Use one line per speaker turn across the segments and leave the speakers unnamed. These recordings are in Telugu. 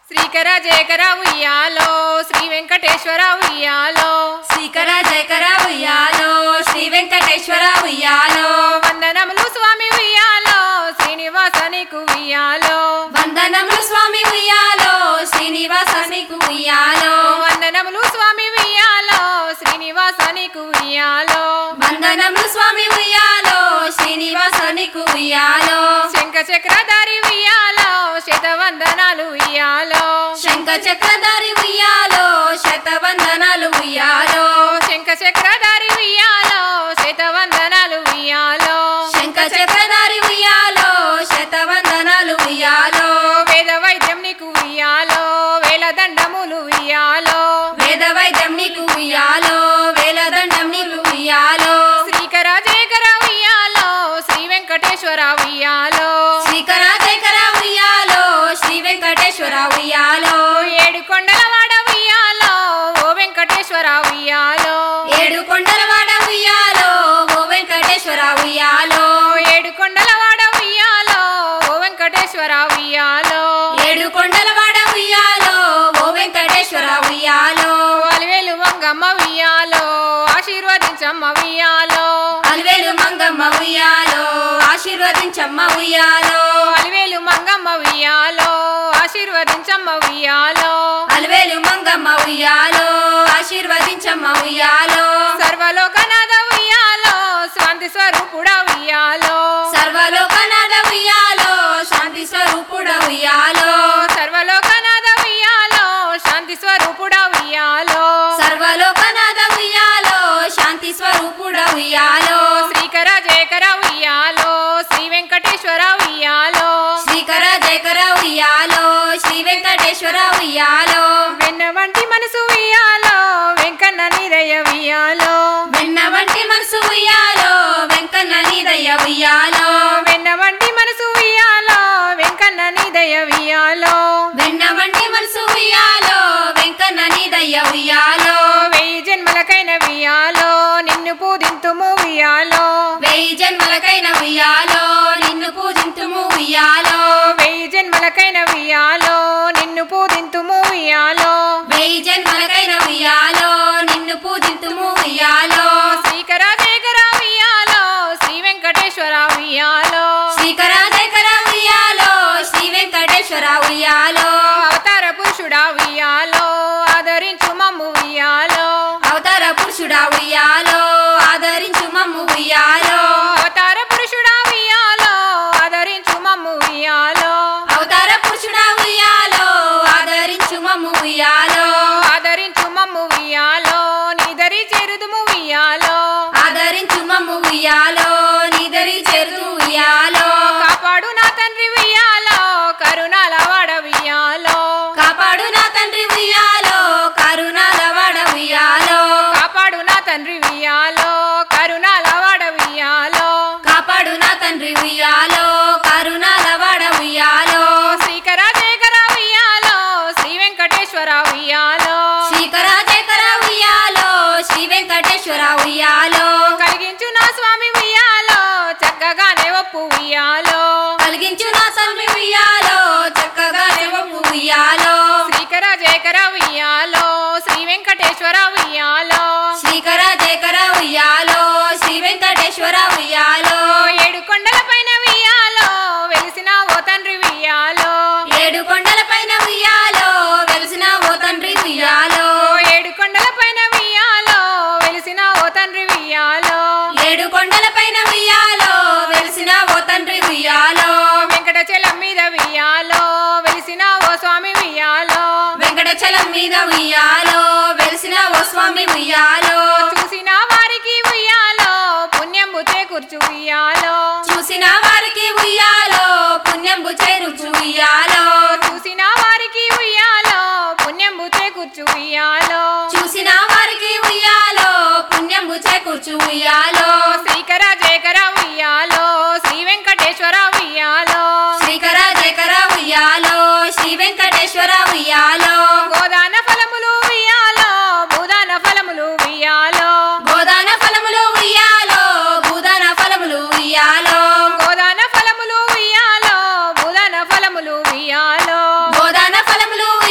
శ్రీకర జయకర ఉయ్యాలో శ్రీ వెంకటేశ్వర ఉయ్యాలో
శ్రీకర జయకర ఉయ్యాలో శ్రీ వెంకటేశ్వర ఉయ్యాలో
వందనములు స్వామి ఉయ్యాలో శ్రీనివాస నీకు ఉయ్యాలో
వందనములు స్వామి ఉయ్యాలో శ్రీనివాస నీకు ఉయ్యాలో
వందనములు స్వామి ఉయ్యాలో శ్రీనివాస నీకు ఉయ్యాలో
వందనములు స్వామి ఉయ్యాలో శ్రీనివాస నీకు ఉయ్యాలో
శంఖ చక్రధారి ఉయ్యాలో శతవందనాలు ఉయ్యాలో
శంఖ చక్రధారి ఉయ్యాలో శతవందనాలు ఉయ్యాలో
శంఖ చక్రధారి ఉయ్యాలో శతవందనాలు ఉయ్యాలో
శంఖ చక్రధారి ఉయ్యాలో శతవందనాలు ఉయ్యాలో
వేద వైద్యం నీకు ఉయ్యాలో వేల దండములు ఉయ్యాలో
వేద వైద్యం నీకు ఉయ్యాలో వేలదండం నీకు ఉయ్యాలో
శ్రీకర జయకర ఉయ్యాలో శ్రీ వెంకటేశ్వర ఉయ్యాలో
శ్రీకర జయకర ఉయ్యాలో శ్రీ వెంకటేశ్వర ఉయ్యాలో
ఏడు కొండల వాడ ఉయ్యాలో ఓ వెంకటేశ్వర ఉయ్యాలో
ఏడు కొండల వాడ ఉయ్యాలో ఓ వెంకటేశ్వర ఉయ్యాలో
ఏడు కొండల వాడ ఉయ్యాలో ఓ వెంకటేశ్వర ఉయ్యాలో
ఏడు కొండల వాడ ఉయ్యాలో ఓ వెంకటేశ్వర ఉయ్యాలో
అలివేలు వంగమ్మ ఉయ్యాలో ఆశీర్వదించమ్మ ఉయ్యాలో
అలివేలు మంగమ్మ ఉయ్యాలో ఆశీర్వదించమ్మ ఉయ్యాలో
అలివేలు మంగమ్మ ఉయ్యాలో ఆశీర్వదించమ్మ ఉయ్యాలో
అలివేలు మంగమ్మ ఉయ్యాలో ఆశీర్వదించమ్మ ఉయ్యాలో
సర్వలోకనాథ ఉయ్యాలో శాంతి స్వరూపుడ ఉయ్యాలో
సర్వలోకనాథ ఉయ్యాలో శాంతి స్వరూపుడ ఉయ్యాలో
సర్వలోకనాథ ఉయ్యాలో శాంతి స్వరూపుడ ఉయ్యాలో
సర్వలోకనాథ ఉయ్యాలో శాంతి స్వరూపుడ ఉయ్యాలో
శ్రీకర జయకర ఉయ్యాలో శ్రీ వెంకటేశ్వర ఉయ్యాలో
శ్రీకర జయకర ఉయ్యాలో శ్రీ వెంకటేశ్వర ఉయ్యాలో
వెన్న వంటి మనసు ఉయ్యాలో వెంకన్న నిరయ ఉయ్యాలో
వెన్న వంటి మనసు ఉయ్యాలో వెంకన్న నీదయ్య ఉయ్యాలో
వెన్న వంటి మనసు ఉయ్యాలో వెంకన్న నిదయ ఉయ్యాలో
వెన్న వంటి మనసు ఉయ్యాలో వెంకన్న నీదయ్య ఉయ్యాలో
వెయ్యి జన్మలకైన ఉయ్యాలో నిన్ను పూజింతుము ఉయ్యాలో
వెయ్యి జన్మలకైన ఉయ్యాలో నిన్ను పూజింతుము ఉయ్యాలో
వెయ్యి జన్మలకైన ఉయ్యాలో నిన్ను పూజింతుము ఉయ్యాలో
వెయ్యి జన్మలకైన ఉయ్యాలో నిన్ను పూజింతుము ఉయ్యాలో
శ్రీకర జయకర ఉయ్యాలో శ్రీ వెంకటేశ్వర ఉయ్యాలో
శ్రీకర జయకర ఉయ్యాలో శ్రీ వెంకటేశ్వర ఉయ్యాలో
అవతార పురుషుడా ఉయ్యాలో ఆదరించు మమ్ము ఉయ్యాలో
అవతార పురుషుడా ఉయ్యాలో ఆదరించు మమ్ము ఉయ్యాలో
అవతార పురుషుడా ఉయ్యాలో ఆదరించు మమ్ము ఉయ్యాలో
అవతార పురుషుడా ఉయ్యాలో ఆదరించు మమ్ము ఉయ్యాలో
ఆదరించు మమ్ము ఉయ్యాలో నీదరి చేరుదుము ఉయ్యాలో
ఆదరించు మమ్ము ఉయ్యాలో నిదరి చేరు ఉయ్యాలో
కాపాడు నా తండ్రి ఉయ్యాలో కరుణాల వాడ ఉయ్యాలో
కాపాడు నా తండ్రి ఉయ్యాలో కరుణాల వాడ ఉయ్యాలో
కాపాడు నా తండ్రి ఉయ్యాలో కరుణాల వాడ ఉయ్యాలో
కాపాడు నా తండ్రి ఉయ్యాలో కరుణాల వాడ ఉయ్యాలో
శ్రీకర జయకర ఉయ్యాలో శ్రీ వెంకటేశ్వర ఉయ్యాలో
శ్రీకర జయకర ఉయ్యాలో శ్రీ వెంకటేశ్వర ఉయ్యాలో
కలిగించు నా స్వామి ఉయ్యాలో చక్కగానే ఒప్పు ఉయ్యాలో
కలిగించు నా స్వామి ఉయ్యాలో చక్కగా చెవపు ఉయ్యాలో
శ్రీకర జయకర ఉయ్యాలో శ్రీ వెంకటేశ్వర ఉయ్యాలో
శ్రీకర జయకర ఉయ్యాలో శ్రీ వెంకటేశ్వర ఉయ్యాలో
ఏడు కొండల పైన ఉయ్యాలో వెలిసిన ఓ తండ్రి ఉయ్యాలో
ఏడు కొండల పైన ఉయ్యాలో వెలిసిన ఓ తండ్రి ఉయ్యాలో
ఏడు కొండల పైన ఉయ్యాలో వెలిసిన ఓ తండ్రి ఉయ్యాలో
ఏడు కొండల పైన ఉయ్యాలో వెలిసిన ఓ తండ్రి ఉయ్యాలో
వెంకటచలం మీద ఉయ్యాలో వెలిసిన ఓ స్వామి ఉయ్యాలో
వెంకటచలం మీద ఉయ్యాలో వెలిసిన ఓ స్వామి ఉయ్యాలో
చూసిన వారికి ఉయ్యాలో పుణ్యంబు చేకూర్చు ఉయ్యాలో
చూసిన వారికి ఉయ్యాలో పుణ్యంబు చేరుచు ఉయ్యాలో
చూసిన వారికి ఉయ్యాలో పుణ్యంబు చేకూర్చు ఉయ్యాలో
చూసిన వారికి ఉయ్యాలో పుణ్యంబు చేకూర్చు ఉయ్యాలో
శ్రీకర జయకర ఉయ్యాలో శ్రీ వెంకటేశ్వర ఉయ్యాలో
శ్రీకర జయకర ఉయ్యాలో శ్రీ వెంకటేశ్వర ఉయ్యాలో
గోదాన ఫలములు ఉయ్యాలో భూదాన ఫలములు ఉయ్యాలో
గోదాన ఫలములు ఉయ్యాలో భూదాన ఫలములు ఉయ్యాలో
గోదాన ఫలములు ఉయ్యాలో భూదాన ఫలములు ఉయ్యాలో
గోదాన ఫలములు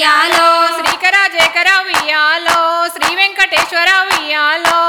ఉయ్యాలో
శ్రీకర జయకర ఉయ్యాలో శ్రీ వెంకటేశ్వర ఉయ్యాలో